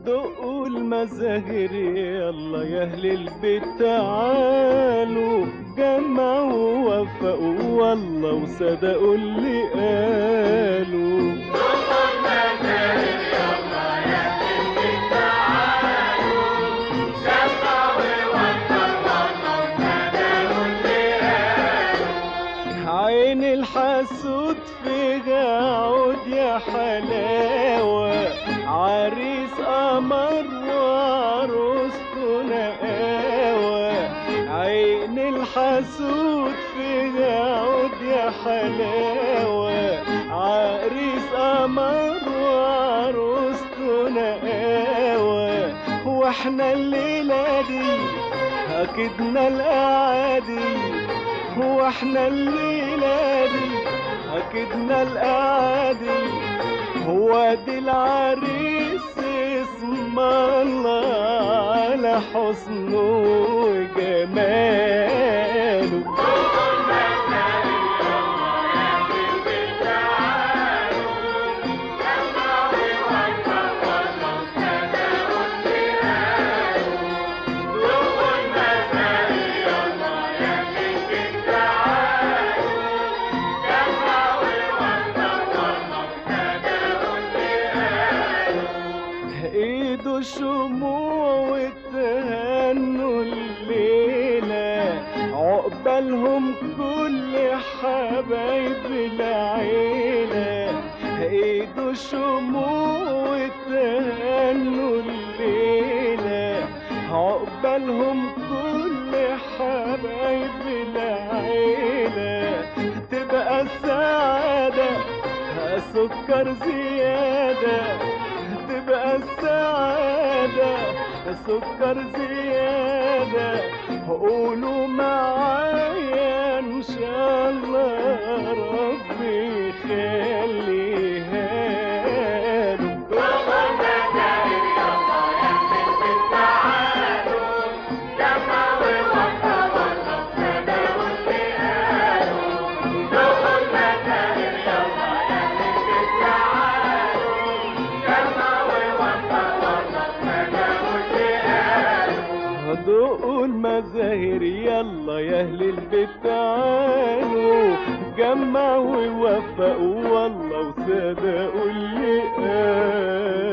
دقوا المزاهر يلا يا اهل البيت تعالوا جمعوا ووفقوا والله وصدقوا اللي قالوا عين الحسود فيها عود يا حلاوة عريس قمر وعروسته نقاوة عين الحسود فيها عود يا حلاوة عريس قمر وعروسته نقاوة واحنا الليلة دي أكدنا الأعادي هو احنا الليلة دي أكدنا القعدي هو دي العريس اسم الله على حسنه وجماله ايده شموع وتهنوا الليلة عقبالهم كل حبايب العيلة ايده شموع وتهنوا الليلة عقبالهم كل حبايب العيلة تبقى السعادة سكر زيادة تبقى السعادة سكر زيادة قولوا معايا إن شاء الله ربي يخليها له دقوا المزاهر يلا يا اهل البيت تعالوا جمعوا ووفقوا والله وصدقوا اللي قالوا